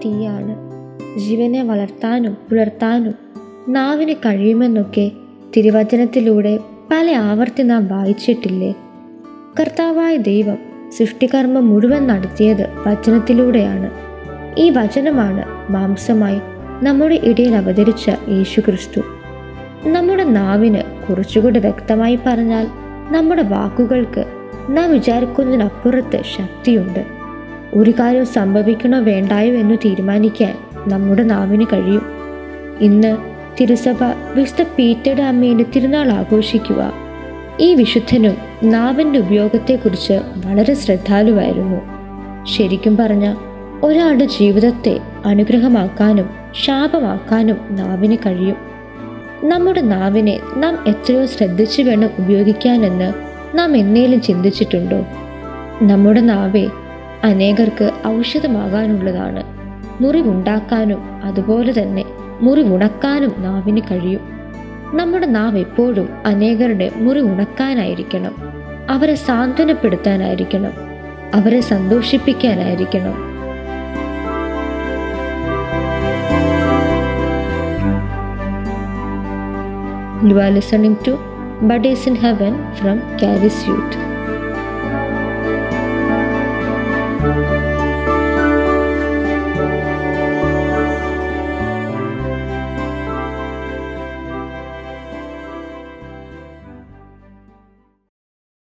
തീയാണ് ജീവനെ വളർത്താനും പുലർത്താനും നാവിന് കഴിയുമെന്നൊക്കെ തിരുവചനത്തിലൂടെ പല ആവർത്തി നാം വായിച്ചിട്ടില്ലേ കർത്താവായ ദൈവം സൃഷ്ടികർമ്മം മുഴുവൻ നടത്തിയത് വചനത്തിലൂടെയാണ് ഈ വചനമാണ് മാംസമായി നമ്മുടെ ഇടയിൽ അവതരിച്ച യേശുക്രിസ്തു നമ്മുടെ നാവിന് കുറച്ചുകൂടി വ്യക്തമായി പറഞ്ഞാൽ നമ്മുടെ വാക്കുകൾക്ക് നാം വിചാരിക്കുന്നതിനപ്പുറത്ത് ശക്തിയുണ്ട് ഒരു കാര്യം സംഭവിക്കണോ വേണ്ടായോ എന്ന് തീരുമാനിക്കാൻ നമ്മുടെ നാവിന് കഴിയും ഇന്ന് തിരുസഭ വിശുദ്ധ പീറ്റയുടെ അമ്മയുടെ തിരുനാൾ ആഘോഷിക്കുക ഈ വിശുദ്ധനും നാവിൻ്റെ ഉപയോഗത്തെക്കുറിച്ച് വളരെ ശ്രദ്ധാലുവായിരുന്നു ശരിക്കും പറഞ്ഞ ഒരാളുടെ ജീവിതത്തെ അനുഗ്രഹമാക്കാനും ശാപമാക്കാനും നാവിന് കഴിയും നമ്മുടെ നാവിനെ നാം എത്രയോ ശ്രദ്ധിച്ചു വേണം ഉപയോഗിക്കാനെന്ന് നാം എന്നേലും ചിന്തിച്ചിട്ടുണ്ടോ നമ്മുടെ നാവെ അനേകർക്ക് ഔഷധമാകാനുള്ളതാണ് മുറിവുണ്ടാക്കാനും അതുപോലെ തന്നെ മുറിവുണക്കാനും നാവിന് കഴിയും നമ്മുടെ നാവ് എപ്പോഴും അനേകരുടെ മുറിവുണക്കാനായിരിക്കണം അവരെ സാന്ത്വനപ്പെടുത്താനായിരിക്കണം അവരെ സന്തോഷിപ്പിക്കാനായിരിക്കണം You are listening to Buddies in Heaven from Caris Youth.